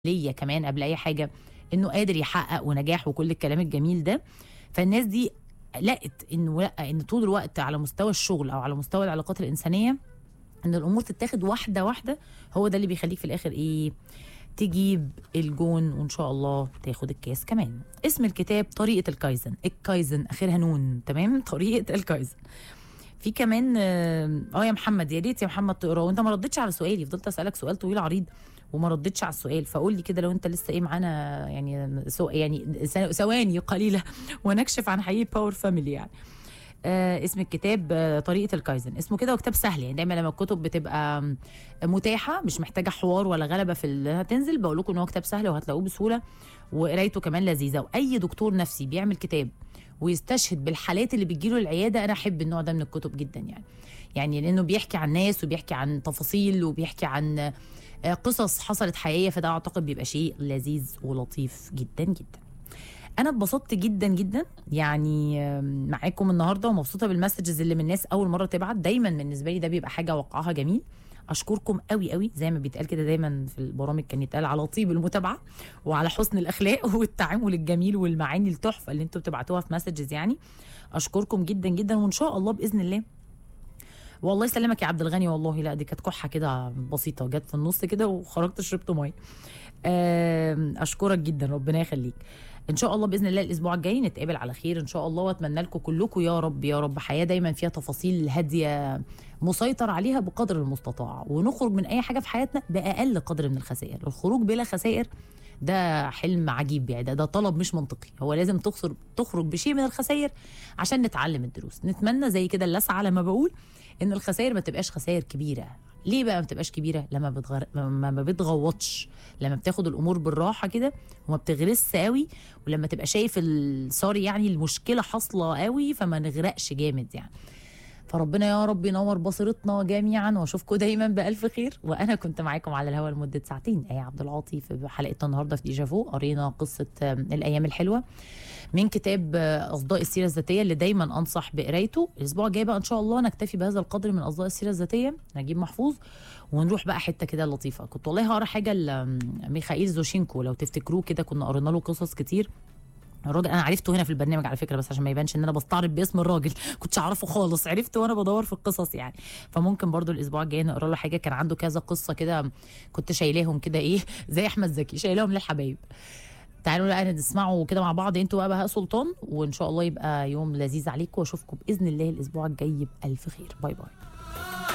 ليا كمان قبل اي حاجه انه قادر يحقق ونجاح وكل الكلام الجميل ده فالناس دي لقت انه لا ان طول الوقت على مستوى الشغل او على مستوى العلاقات الانسانيه ان الامور تتاخد واحده واحده هو ده اللي بيخليك في الاخر ايه تجيب الجون وان شاء الله تاخد الكاس كمان اسم الكتاب طريقه الكايزن الكايزن اخرها نون تمام طريقه الكايزن في كمان اه آه يا محمد يا ريت يا محمد تقراه وانت ما ردتش على سؤالي فضلت اسالك سؤال طويل عريض وما ردتش على السؤال فقول لي كده لو انت لسه ايه معانا يعني سو يعني ثواني قليله ونكشف عن حقيقه باور فاميلي يعني آه اسم الكتاب آه طريقه الكايزن اسمه كده وكتاب سهل يعني دايما لما الكتب بتبقى متاحه مش محتاجه حوار ولا غلبه في اللي هتنزل بقول لكم ان هو كتاب سهل وهتلاقوه بسهوله وقرايته كمان لذيذه واي دكتور نفسي بيعمل كتاب ويستشهد بالحالات اللي بتجيله العياده انا احب النوع ده من الكتب جدا يعني يعني لانه بيحكي عن ناس وبيحكي عن تفاصيل وبيحكي عن قصص حصلت حقيقيه فده اعتقد بيبقى شيء لذيذ ولطيف جدا جدا انا اتبسطت جدا جدا يعني معاكم النهارده ومبسوطه بالمسجز اللي من الناس اول مره تبعت دايما بالنسبه لي ده بيبقى حاجه وقعها جميل اشكركم قوي قوي زي ما بيتقال كده دايما في البرامج كان يتقال على طيب المتابعه وعلى حسن الاخلاق والتعامل الجميل والمعاني التحفه اللي انتوا بتبعتوها في مسجز يعني اشكركم جدا جدا وان شاء الله باذن الله والله يسلمك يا عبد الغني والله لا دي كانت كحه كده بسيطه جت في النص كده وخرجت شربت ميه اشكرك جدا ربنا يخليك ان شاء الله باذن الله الاسبوع الجاي نتقابل على خير ان شاء الله واتمنى لكم كلكم يا رب يا رب حياه دايما فيها تفاصيل هاديه مسيطر عليها بقدر المستطاع ونخرج من اي حاجه في حياتنا باقل قدر من الخسائر الخروج بلا خسائر ده حلم عجيب يعني ده, ده طلب مش منطقي هو لازم تخسر تخرج بشيء من الخسائر عشان نتعلم الدروس نتمنى زي كده اللسعه لما بقول ان الخسائر ما تبقاش خسائر كبيره ليه بقى ما بتبقاش كبيره لما بتغر... ما بتغوطش لما بتاخد الامور بالراحه كده وما بتغرس قوي ولما تبقى شايف سوري يعني المشكله حاصله قوي فما نغرقش جامد يعني فربنا يا رب ينور بصيرتنا جميعا واشوفكم دايما بالف خير وانا كنت معاكم على الهواء لمده ساعتين ايه عبد العاطي في حلقتنا النهارده في ديجافو قرينا قصه الايام الحلوه من كتاب اصداء السيره الذاتيه اللي دايما انصح بقرايته الاسبوع الجاي بقى ان شاء الله نكتفي بهذا القدر من اصداء السيره الذاتيه نجيب محفوظ ونروح بقى حته كده لطيفه كنت والله هقرا حاجه لميخائيل زوشينكو لو تفتكروه كده كنا قرينا له قصص كتير الراجل انا عرفته هنا في البرنامج على فكره بس عشان ما يبانش ان انا بستعرض باسم الراجل كنتش اعرفه خالص عرفته وانا بدور في القصص يعني فممكن برضو الاسبوع الجاي نقرا له حاجه كان عنده كذا قصه كده كنت شايلاهم كده ايه زي احمد زكي شايلاهم للحبايب تعالوا بقى نسمعوا كده مع بعض انتوا بقى بهاء سلطان وان شاء الله يبقى يوم لذيذ عليكم واشوفكم باذن الله الاسبوع الجاي بالف خير باي باي